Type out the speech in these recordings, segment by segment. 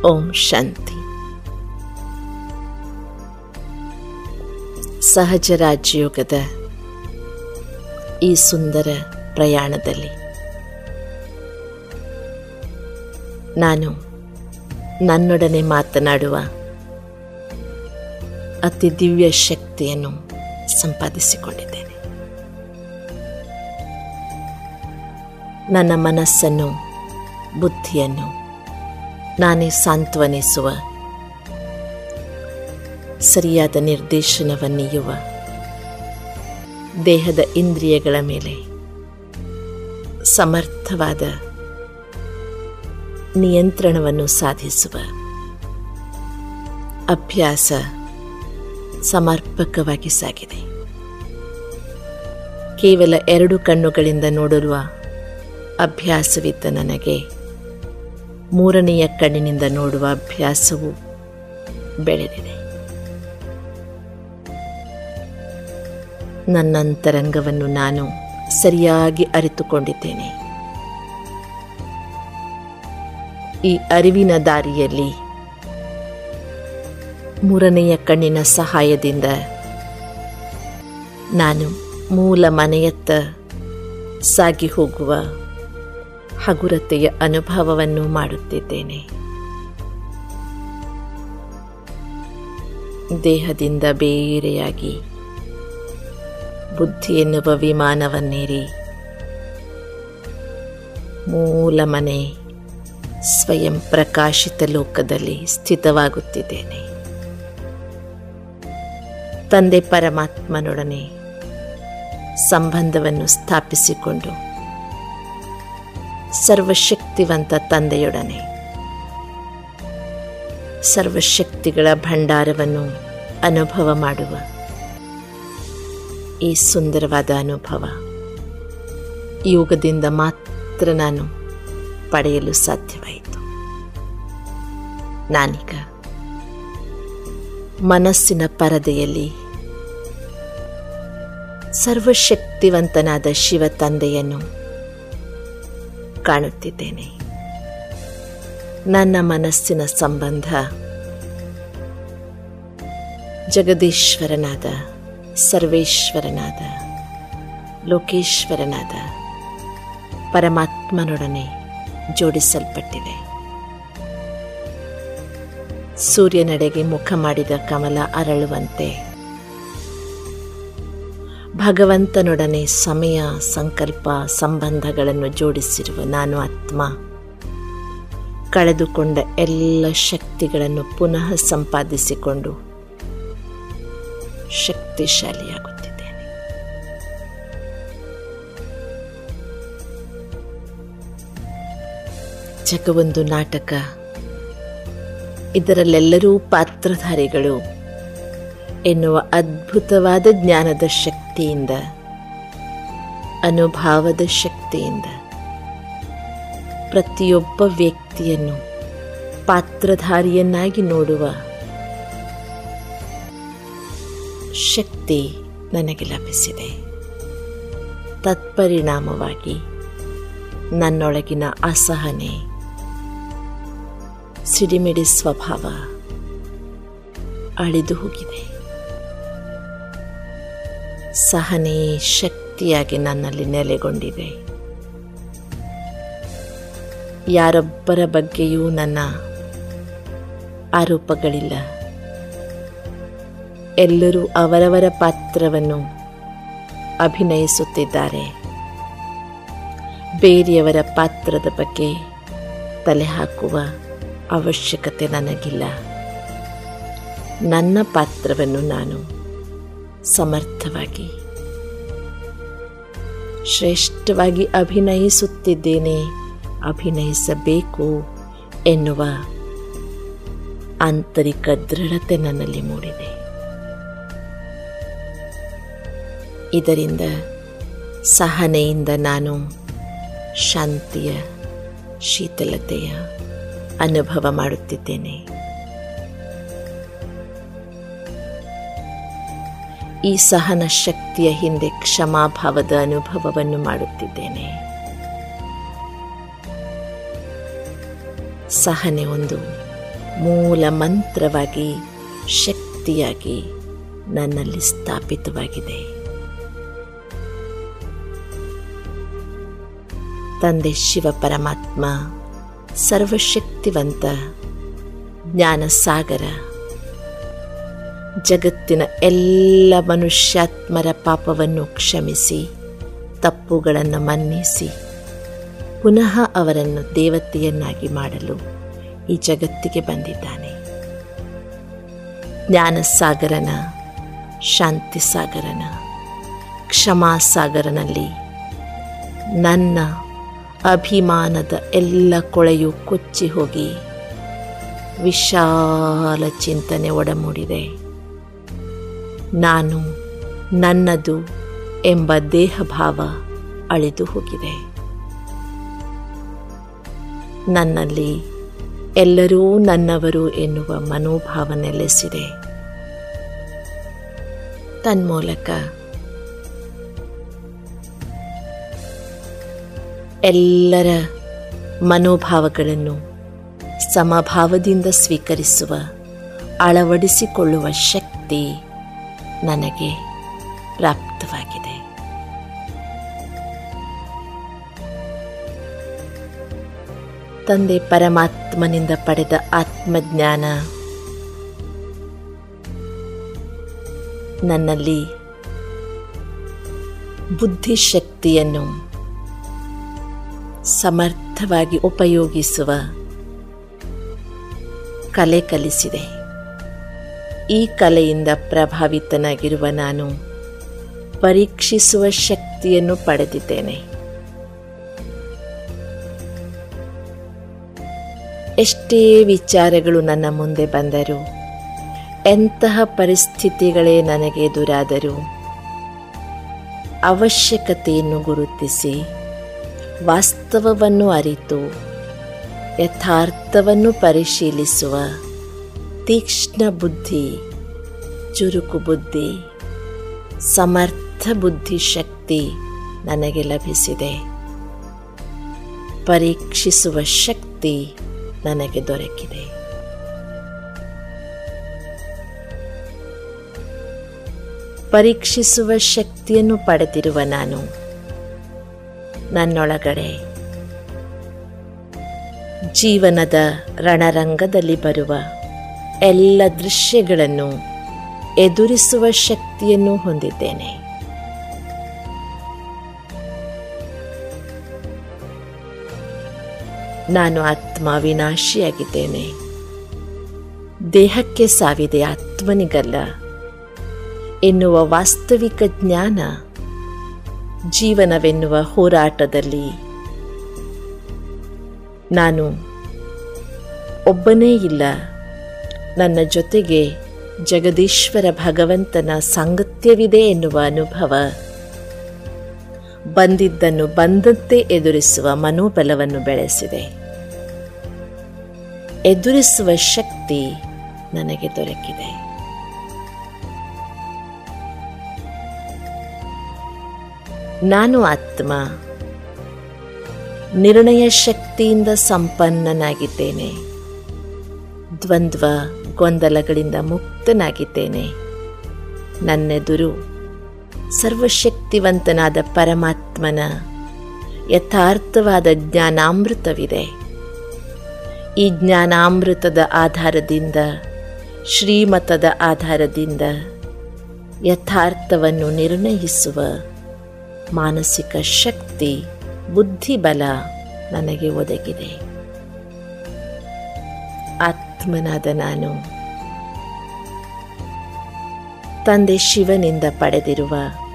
ಓಂ ಶಾಂತಿ ಸಹಜ ರಾಜಯೋಗದ ಈ ಸುಂದರ ಪ್ರಯಾಣದಲ್ಲಿ ನಾನು ನನ್ನೊಡನೆ ಮಾತನಾಡುವ ಅತಿ ದಿವ್ಯ ಶಕ್ತಿಯನ್ನು ಸಂಪಾದಿಸಿಕೊಂಡಿದ್ದೇನೆ ನನ್ನ ಮನಸ್ಸನ್ನು ಬುದ್ಧಿಯನ್ನು ನಾನೇ ಸಾಂತ್ವನಿಸುವ ಸರಿಯಾದ ನಿರ್ದೇಶನವನ್ನೀಯುವ ದೇಹದ ಇಂದ್ರಿಯಗಳ ಮೇಲೆ ಸಮರ್ಥವಾದ ನಿಯಂತ್ರಣವನ್ನು ಸಾಧಿಸುವ ಅಭ್ಯಾಸ ಸಮರ್ಪಕವಾಗಿ ಸಾಗಿದೆ ಕೇವಲ ಎರಡು ಕಣ್ಣುಗಳಿಂದ ನೋಡಿರುವ ಅಭ್ಯಾಸವಿದ್ದ ನನಗೆ ಮೂರನೆಯ ಕಣ್ಣಿನಿಂದ ನೋಡುವ ಅಭ್ಯಾಸವು ಬೆಳೆದಿದೆ ನನ್ನಂತರಂಗವನ್ನು ನಾನು ಸರಿಯಾಗಿ ಅರಿತುಕೊಂಡಿದ್ದೇನೆ ಈ ಅರಿವಿನ ದಾರಿಯಲ್ಲಿ ಮೂರನೆಯ ಕಣ್ಣಿನ ಸಹಾಯದಿಂದ ನಾನು ಮೂಲ ಮನೆಯತ್ತ ಸಾಗಿ ಹೋಗುವ ಹಗುರತೆಯ ಅನುಭವವನ್ನು ಮಾಡುತ್ತಿದ್ದೇನೆ ದೇಹದಿಂದ ಬೇರೆಯಾಗಿ ಬುದ್ಧಿ ಎನ್ನುವ ವಿಮಾನವನ್ನೇರಿ ಮೂಲ ಮನೆ ಸ್ವಯಂ ಪ್ರಕಾಶಿತ ಲೋಕದಲ್ಲಿ ಸ್ಥಿತವಾಗುತ್ತಿದ್ದೇನೆ ತಂದೆ ಪರಮಾತ್ಮನೊಡನೆ ಸಂಬಂಧವನ್ನು ಸ್ಥಾಪಿಸಿಕೊಂಡು ಸರ್ವಶಕ್ತಿವಂತ ತಂದೆಯೊಡನೆ ಸರ್ವಶಕ್ತಿಗಳ ಭಂಡಾರವನ್ನು ಅನುಭವ ಮಾಡುವ ಈ ಸುಂದರವಾದ ಅನುಭವ ಯೋಗದಿಂದ ಮಾತ್ರ ನಾನು ಪಡೆಯಲು ಸಾಧ್ಯವಾಯಿತು ನಾನೀಗ ಮನಸ್ಸಿನ ಪರದೆಯಲ್ಲಿ ಸರ್ವಶಕ್ತಿವಂತನಾದ ಶಿವ ತಂದೆಯನ್ನು ಕಾಣುತ್ತಿದ್ದೇನೆ ನನ್ನ ಮನಸ್ಸಿನ ಸಂಬಂಧ ಜಗದೀಶ್ವರನಾದ ಸರ್ವೇಶ್ವರನಾದ ಲೋಕೇಶ್ವರನಾದ ಪರಮಾತ್ಮನೊಡನೆ ಜೋಡಿಸಲ್ಪಟ್ಟಿದೆ ಸೂರ್ಯನೆಡೆಗೆ ಮುಖ ಮಾಡಿದ ಕಮಲ ಅರಳುವಂತೆ ಭಗವಂತನೊಡನೆ ಸಮಯ ಸಂಕಲ್ಪ ಸಂಬಂಧಗಳನ್ನು ಜೋಡಿಸಿರುವ ನಾನು ಆತ್ಮ ಕಳೆದುಕೊಂಡ ಎಲ್ಲ ಶಕ್ತಿಗಳನ್ನು ಪುನಃ ಸಂಪಾದಿಸಿಕೊಂಡು ಶಕ್ತಿಶಾಲಿಯಾಗುತ್ತಿದ್ದೇನೆ ಜಗವೊಂದು ನಾಟಕ ಇದರಲ್ಲೆಲ್ಲರೂ ಪಾತ್ರಧಾರಿಗಳು ಎನ್ನುವ ಅದ್ಭುತವಾದ ಜ್ಞಾನದ ಶಕ್ತಿಯಿಂದ ಅನುಭಾವದ ಶಕ್ತಿಯಿಂದ ಪ್ರತಿಯೊಬ್ಬ ವ್ಯಕ್ತಿಯನ್ನು ಪಾತ್ರಧಾರಿಯನ್ನಾಗಿ ನೋಡುವ ಶಕ್ತಿ ನನಗೆ ಲಭಿಸಿದೆ ತತ್ಪರಿಣಾಮವಾಗಿ ನನ್ನೊಳಗಿನ ಅಸಹನೆ ಸಿಡಿಮಿಡಿ ಸ್ವಭಾವ ಅಳಿದು ಹೋಗಿದೆ ಸಹನೆ ಶಕ್ತಿಯಾಗಿ ನನ್ನಲ್ಲಿ ನೆಲೆಗೊಂಡಿದೆ ಯಾರೊಬ್ಬರ ಬಗ್ಗೆಯೂ ನನ್ನ ಆರೋಪಗಳಿಲ್ಲ ಎಲ್ಲರೂ ಅವರವರ ಪಾತ್ರವನ್ನು ಅಭಿನಯಿಸುತ್ತಿದ್ದಾರೆ ಬೇರೆಯವರ ಪಾತ್ರದ ಬಗ್ಗೆ ತಲೆ ಹಾಕುವ ಅವಶ್ಯಕತೆ ನನಗಿಲ್ಲ ನನ್ನ ಪಾತ್ರವನ್ನು ನಾನು ಸಮರ್ಥವಾಗಿ ಶ್ರೇಷ್ಠವಾಗಿ ಅಭಿನಯಿಸುತ್ತಿದ್ದೇನೆ ಅಭಿನಯಿಸಬೇಕು ಎನ್ನುವ ಆಂತರಿಕ ದೃಢತೆ ನನ್ನಲ್ಲಿ ಮೂಡಿದೆ ಇದರಿಂದ ಸಹನೆಯಿಂದ ನಾನು ಶಾಂತಿಯ ಶೀತಲತೆಯ ಅನುಭವ ಮಾಡುತ್ತಿದ್ದೇನೆ ಈ ಸಹನ ಶಕ್ತಿಯ ಹಿಂದೆ ಕ್ಷಮಾಭಾವದ ಅನುಭವವನ್ನು ಮಾಡುತ್ತಿದ್ದೇನೆ ಸಹನೆ ಒಂದು ಮೂಲ ಮಂತ್ರವಾಗಿ ಶಕ್ತಿಯಾಗಿ ನನ್ನಲ್ಲಿ ಸ್ಥಾಪಿತವಾಗಿದೆ ತಂದೆ ಶಿವ ಪರಮಾತ್ಮ ಸರ್ವಶಕ್ತಿವಂತ ಜ್ಞಾನ ಸಾಗರ ಜಗತ್ತಿನ ಎಲ್ಲ ಮನುಷ್ಯಾತ್ಮರ ಪಾಪವನ್ನು ಕ್ಷಮಿಸಿ ತಪ್ಪುಗಳನ್ನು ಮನ್ನಿಸಿ ಪುನಃ ಅವರನ್ನು ದೇವತೆಯನ್ನಾಗಿ ಮಾಡಲು ಈ ಜಗತ್ತಿಗೆ ಬಂದಿದ್ದಾನೆ ಜ್ಞಾನಸಾಗರನ ಶಾಂತಿ ಸಾಗರನ ಕ್ಷಮಾಸಾಗರನಲ್ಲಿ ನನ್ನ ಅಭಿಮಾನದ ಎಲ್ಲ ಕೊಳೆಯು ಕೊಚ್ಚಿ ಹೋಗಿ ವಿಶಾಲ ಚಿಂತನೆ ಒಡಮೂಡಿದೆ ನಾನು ನನ್ನದು ಎಂಬ ದೇಹಭಾವ ಅಳಿದು ಹೋಗಿದೆ ನನ್ನಲ್ಲಿ ಎಲ್ಲರೂ ನನ್ನವರು ಎನ್ನುವ ಮನೋಭಾವ ನೆಲೆಸಿದೆ ತನ್ಮೂಲಕ ಎಲ್ಲರ ಮನೋಭಾವಗಳನ್ನು ಸಮಭಾವದಿಂದ ಸ್ವೀಕರಿಸುವ ಅಳವಡಿಸಿಕೊಳ್ಳುವ ಶಕ್ತಿ ನನಗೆ ಪ್ರಾಪ್ತವಾಗಿದೆ ತಂದೆ ಪರಮಾತ್ಮನಿಂದ ಪಡೆದ ಆತ್ಮಜ್ಞಾನ ನನ್ನಲ್ಲಿ ಬುದ್ಧಿಶಕ್ತಿಯನ್ನು ಸಮರ್ಥವಾಗಿ ಉಪಯೋಗಿಸುವ ಕಲೆ ಕಲಿಸಿದೆ ಈ ಕಲೆಯಿಂದ ಪ್ರಭಾವಿತನಾಗಿರುವ ನಾನು ಪರೀಕ್ಷಿಸುವ ಶಕ್ತಿಯನ್ನು ಪಡೆದಿದ್ದೇನೆ ಎಷ್ಟೇ ವಿಚಾರಗಳು ನನ್ನ ಮುಂದೆ ಬಂದರೂ ಎಂತಹ ಪರಿಸ್ಥಿತಿಗಳೇ ನನಗೆ ಎದುರಾದರೂ ಅವಶ್ಯಕತೆಯನ್ನು ಗುರುತಿಸಿ ವಾಸ್ತವವನ್ನು ಅರಿತು ಯಥಾರ್ಥವನ್ನು ಪರಿಶೀಲಿಸುವ ತೀಕ್ಷ್ಣ ಬುದ್ಧಿ ಚುರುಕು ಬುದ್ಧಿ ಸಮರ್ಥ ಬುದ್ಧಿಶಕ್ತಿ ನನಗೆ ಲಭಿಸಿದೆ ಪರೀಕ್ಷಿಸುವ ಶಕ್ತಿ ನನಗೆ ದೊರಕಿದೆ ಪರೀಕ್ಷಿಸುವ ಶಕ್ತಿಯನ್ನು ಪಡೆದಿರುವ ನಾನು ನನ್ನೊಳಗಡೆ ಜೀವನದ ರಣರಂಗದಲ್ಲಿ ಬರುವ ಎಲ್ಲ ದೃಶ್ಯಗಳನ್ನು ಎದುರಿಸುವ ಶಕ್ತಿಯನ್ನು ಹೊಂದಿದ್ದೇನೆ ನಾನು ಆತ್ಮ ವಿನಾಶಿಯಾಗಿದ್ದೇನೆ ದೇಹಕ್ಕೆ ಸಾವಿದೆ ಆತ್ಮನಿಗಲ್ಲ ಎನ್ನುವ ವಾಸ್ತವಿಕ ಜ್ಞಾನ ಜೀವನವೆನ್ನುವ ಹೋರಾಟದಲ್ಲಿ ನಾನು ಒಬ್ಬನೇ ಇಲ್ಲ ನನ್ನ ಜೊತೆಗೆ ಜಗದೀಶ್ವರ ಭಗವಂತನ ಸಾಂಗತ್ಯವಿದೆ ಎನ್ನುವ ಅನುಭವ ಬಂದಿದ್ದನ್ನು ಬಂದಂತೆ ಎದುರಿಸುವ ಮನೋಬಲವನ್ನು ಬೆಳೆಸಿದೆ ಎದುರಿಸುವ ಶಕ್ತಿ ನನಗೆ ದೊರಕಿದೆ ನಾನು ಆತ್ಮ ನಿರ್ಣಯ ಶಕ್ತಿಯಿಂದ ಸಂಪನ್ನನಾಗಿದ್ದೇನೆ ದ್ವಂದ್ವ ಗೊಂದಲಗಳಿಂದ ಮುಕ್ತನಾಗಿದ್ದೇನೆ ನನ್ನೆದುರು ಸರ್ವಶಕ್ತಿವಂತನಾದ ಪರಮಾತ್ಮನ ಯಥಾರ್ಥವಾದ ಜ್ಞಾನಾಮೃತವಿದೆ ಈ ಜ್ಞಾನಾಮೃತದ ಆಧಾರದಿಂದ ಶ್ರೀಮತದ ಆಧಾರದಿಂದ ಯಥಾರ್ಥವನ್ನು ನಿರ್ಣಯಿಸುವ ಮಾನಸಿಕ ಶಕ್ತಿ ಬುದ್ಧಿಬಲ ನನಗೆ ಒದಗಿದೆ ಆತ್ಮನಾದ ನಾನು ತಂದೆ ಶಿವನಿಂದ ಪಡೆದಿರುವ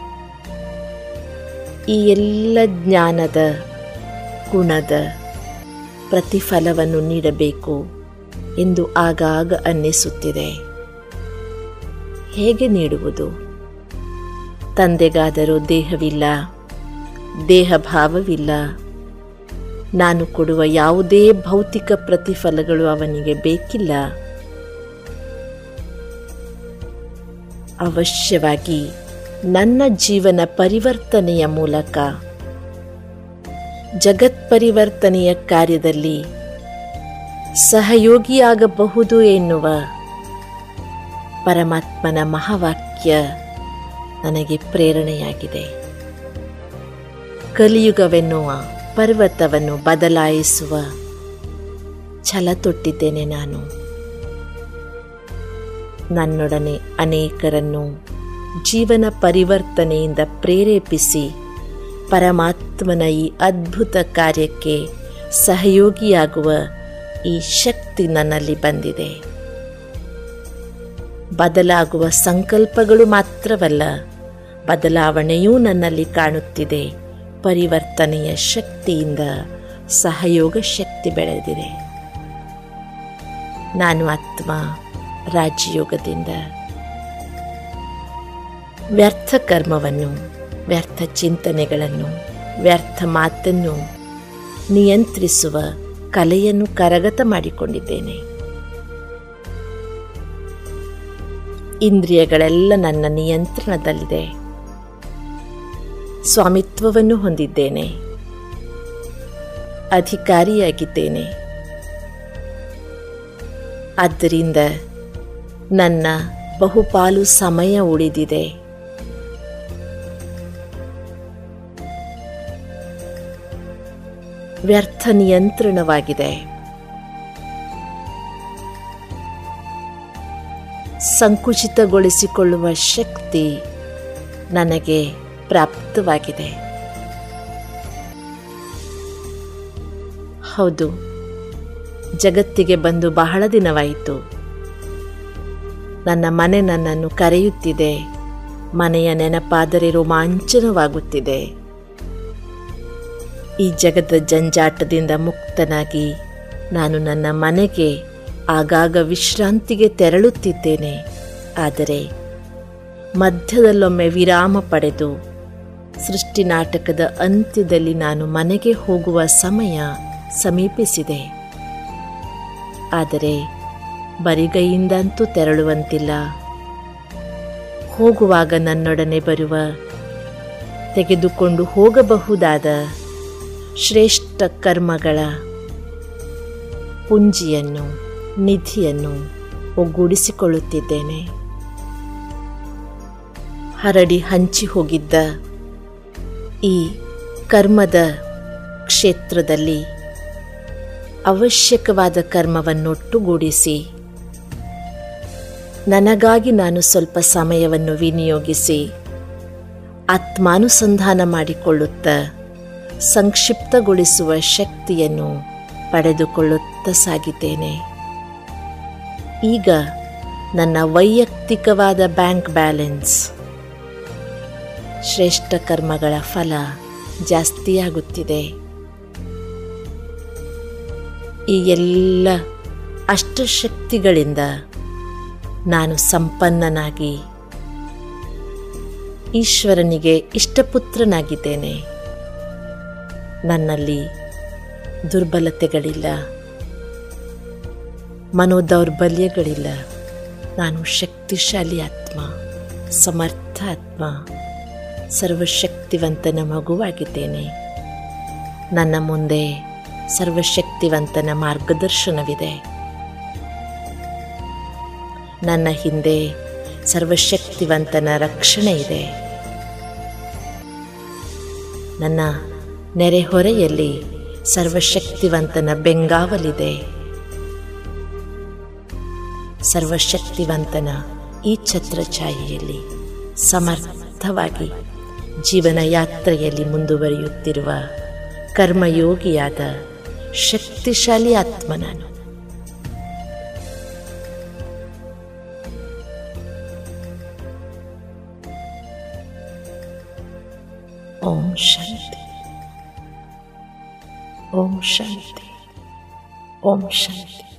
ಈ ಎಲ್ಲ ಜ್ಞಾನದ ಗುಣದ ಪ್ರತಿಫಲವನ್ನು ನೀಡಬೇಕು ಎಂದು ಆಗಾಗ ಅನ್ನಿಸುತ್ತಿದೆ ಹೇಗೆ ನೀಡುವುದು ತಂದೆಗಾದರೂ ದೇಹವಿಲ್ಲ ದೇಹಭಾವವಿಲ್ಲ ನಾನು ಕೊಡುವ ಯಾವುದೇ ಭೌತಿಕ ಪ್ರತಿಫಲಗಳು ಅವನಿಗೆ ಬೇಕಿಲ್ಲ ಅವಶ್ಯವಾಗಿ ನನ್ನ ಜೀವನ ಪರಿವರ್ತನೆಯ ಮೂಲಕ ಜಗತ್ ಪರಿವರ್ತನೆಯ ಕಾರ್ಯದಲ್ಲಿ ಸಹಯೋಗಿಯಾಗಬಹುದು ಎನ್ನುವ ಪರಮಾತ್ಮನ ಮಹಾವಾಕ್ಯ ನನಗೆ ಪ್ರೇರಣೆಯಾಗಿದೆ ಕಲಿಯುಗವೆನ್ನುವ ಪರ್ವತವನ್ನು ಬದಲಾಯಿಸುವ ಛಲ ತೊಟ್ಟಿದ್ದೇನೆ ನಾನು ನನ್ನೊಡನೆ ಅನೇಕರನ್ನು ಜೀವನ ಪರಿವರ್ತನೆಯಿಂದ ಪ್ರೇರೇಪಿಸಿ ಪರಮಾತ್ಮನ ಈ ಅದ್ಭುತ ಕಾರ್ಯಕ್ಕೆ ಸಹಯೋಗಿಯಾಗುವ ಈ ಶಕ್ತಿ ನನ್ನಲ್ಲಿ ಬಂದಿದೆ ಬದಲಾಗುವ ಸಂಕಲ್ಪಗಳು ಮಾತ್ರವಲ್ಲ ಬದಲಾವಣೆಯೂ ನನ್ನಲ್ಲಿ ಕಾಣುತ್ತಿದೆ ಪರಿವರ್ತನೆಯ ಶಕ್ತಿಯಿಂದ ಸಹಯೋಗ ಶಕ್ತಿ ಬೆಳೆದಿದೆ ನಾನು ಆತ್ಮ ರಾಜಯೋಗದಿಂದ ವ್ಯರ್ಥ ಕರ್ಮವನ್ನು ವ್ಯರ್ಥ ಚಿಂತನೆಗಳನ್ನು ವ್ಯರ್ಥ ಮಾತನ್ನು ನಿಯಂತ್ರಿಸುವ ಕಲೆಯನ್ನು ಕರಗತ ಮಾಡಿಕೊಂಡಿದ್ದೇನೆ ಇಂದ್ರಿಯಗಳೆಲ್ಲ ನನ್ನ ನಿಯಂತ್ರಣದಲ್ಲಿದೆ ಸ್ವಾಮಿತ್ವವನ್ನು ಹೊಂದಿದ್ದೇನೆ ಅಧಿಕಾರಿಯಾಗಿದ್ದೇನೆ ಆದ್ದರಿಂದ ನನ್ನ ಬಹುಪಾಲು ಸಮಯ ಉಳಿದಿದೆ ವ್ಯರ್ಥ ನಿಯಂತ್ರಣವಾಗಿದೆ ಸಂಕುಚಿತಗೊಳಿಸಿಕೊಳ್ಳುವ ಶಕ್ತಿ ನನಗೆ ಪ್ರಾಪ್ತವಾಗಿದೆ ಹೌದು ಜಗತ್ತಿಗೆ ಬಂದು ಬಹಳ ದಿನವಾಯಿತು ನನ್ನ ಮನೆ ನನ್ನನ್ನು ಕರೆಯುತ್ತಿದೆ ಮನೆಯ ನೆನಪಾದರೆ ರೋಮಾಂಚನವಾಗುತ್ತಿದೆ ಈ ಜಗದ ಜಂಜಾಟದಿಂದ ಮುಕ್ತನಾಗಿ ನಾನು ನನ್ನ ಮನೆಗೆ ಆಗಾಗ ವಿಶ್ರಾಂತಿಗೆ ತೆರಳುತ್ತಿದ್ದೇನೆ ಆದರೆ ಮಧ್ಯದಲ್ಲೊಮ್ಮೆ ವಿರಾಮ ಪಡೆದು ಸೃಷ್ಟಿ ನಾಟಕದ ಅಂತ್ಯದಲ್ಲಿ ನಾನು ಮನೆಗೆ ಹೋಗುವ ಸಮಯ ಸಮೀಪಿಸಿದೆ ಆದರೆ ಬರಿಗೈಯಿಂದಂತೂ ತೆರಳುವಂತಿಲ್ಲ ಹೋಗುವಾಗ ನನ್ನೊಡನೆ ಬರುವ ತೆಗೆದುಕೊಂಡು ಹೋಗಬಹುದಾದ ಶ್ರೇಷ್ಠ ಕರ್ಮಗಳ ಪುಂಜಿಯನ್ನು ನಿಧಿಯನ್ನು ಒಗ್ಗೂಡಿಸಿಕೊಳ್ಳುತ್ತಿದ್ದೇನೆ ಹರಡಿ ಹಂಚಿ ಹೋಗಿದ್ದ ಈ ಕರ್ಮದ ಕ್ಷೇತ್ರದಲ್ಲಿ ಅವಶ್ಯಕವಾದ ಕರ್ಮವನ್ನೊಟ್ಟುಗೂಡಿಸಿ ನನಗಾಗಿ ನಾನು ಸ್ವಲ್ಪ ಸಮಯವನ್ನು ವಿನಿಯೋಗಿಸಿ ಆತ್ಮಾನುಸಂಧಾನ ಮಾಡಿಕೊಳ್ಳುತ್ತಾ ಸಂಕ್ಷಿಪ್ತಗೊಳಿಸುವ ಶಕ್ತಿಯನ್ನು ಪಡೆದುಕೊಳ್ಳುತ್ತಾ ಸಾಗಿದ್ದೇನೆ ಈಗ ನನ್ನ ವೈಯಕ್ತಿಕವಾದ ಬ್ಯಾಂಕ್ ಬ್ಯಾಲೆನ್ಸ್ ಶ್ರೇಷ್ಠ ಕರ್ಮಗಳ ಫಲ ಜಾಸ್ತಿಯಾಗುತ್ತಿದೆ ಈ ಎಲ್ಲ ಅಷ್ಟಶಕ್ತಿಗಳಿಂದ ನಾನು ಸಂಪನ್ನನಾಗಿ ಈಶ್ವರನಿಗೆ ಇಷ್ಟಪುತ್ರನಾಗಿದ್ದೇನೆ ನನ್ನಲ್ಲಿ ದುರ್ಬಲತೆಗಳಿಲ್ಲ ಮನೋದೌರ್ಬಲ್ಯಗಳಿಲ್ಲ ನಾನು ಶಕ್ತಿಶಾಲಿ ಆತ್ಮ ಸಮರ್ಥ ಆತ್ಮ ಸರ್ವಶಕ್ತಿವಂತನ ಮಗುವಾಗಿದ್ದೇನೆ ನನ್ನ ಮುಂದೆ ಸರ್ವಶಕ್ತಿವಂತನ ಮಾರ್ಗದರ್ಶನವಿದೆ ನನ್ನ ಹಿಂದೆ ಸರ್ವಶಕ್ತಿವಂತನ ರಕ್ಷಣೆ ಇದೆ ನನ್ನ ನೆರೆಹೊರೆಯಲ್ಲಿ ಸರ್ವಶಕ್ತಿವಂತನ ಬೆಂಗಾವಲಿದೆ ಸರ್ವಶಕ್ತಿವಂತನ ಈ ಛತ್ರಛಾಯೆಯಲ್ಲಿ ಸಮರ್ಥವಾಗಿ ಜೀವನ ಯಾತ್ರೆಯಲ್ಲಿ ಮುಂದುವರಿಯುತ್ತಿರುವ ಕರ್ಮಯೋಗಿಯಾದ ಶಕ್ತಿಶಾಲಿ ಆತ್ಮ ನಾನು ಓಂ ಶಾಂತಿ ಓಂ ಶಾಂತಿ ಓಂ ಶಾಂತಿ